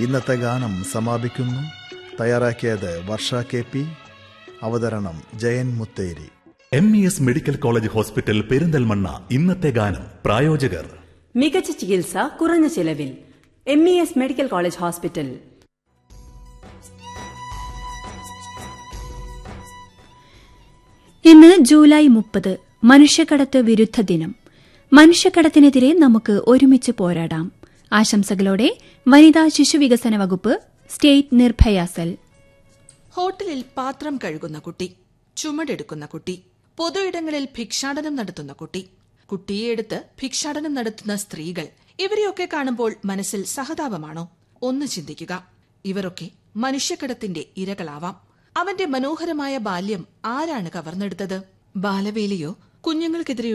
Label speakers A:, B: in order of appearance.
A: ഇന്നത്തെ ഗാനം സമാപിക്കുന്നു തയ്യാറാക്കിയത് വർഷ കെ പി അവതരണം Jayan Mutheri
B: M E S medical college hospital Perinthalmanna ഇന്നത്തെ ഗാനം പ്രായോജകർ
C: മികച്ച ചികിത്സ കുറഞ്ഞ ചിലവിൽ M E S medical college hospital
D: ഇന്ന് ജൂലൈ മുപ്പത് മനുഷ്യക്കടത്ത് വിരുദ്ധ ദിനം മനുഷ്യക്കടത്തിനെതിരെ നമുക്ക് ഒരുമിച്ച് പോരാടാം ആശംസകളോടെ വനിതാ ശിശുവികസന വകുപ്പ് സ്റ്റേറ്റ് നിർഭയ സെൽ
E: ഹോട്ടലിൽ പാത്രം കഴുകുന്ന കുട്ടി ചുമടെടുക്കുന്ന കുട്ടി പൊതു ഇടങ്ങളിൽ ഭിക്ഷാടനം നടത്തുന്ന കുട്ടി കുട്ടിയെ എടുത്ത് ഭിക്ഷാടനം നടത്തുന്ന സ്ത്രീകൾ ഇവരെയൊക്കെ കാണുമ്പോൾ മനസ്സിൽ സഹതാപമാണോ ഒന്ന് ചിന്തിക്കുക ഇവരൊക്കെ മനുഷ്യക്കടത്തിന്റെ ഇരകളാവാം അവന്റെ മനോഹരമായ ബാല്യം ആരാണ് കവർന്നെടുത്തത് ബാലവേലിയോ കുഞ്ഞുങ്ങൾക്കെതിരെ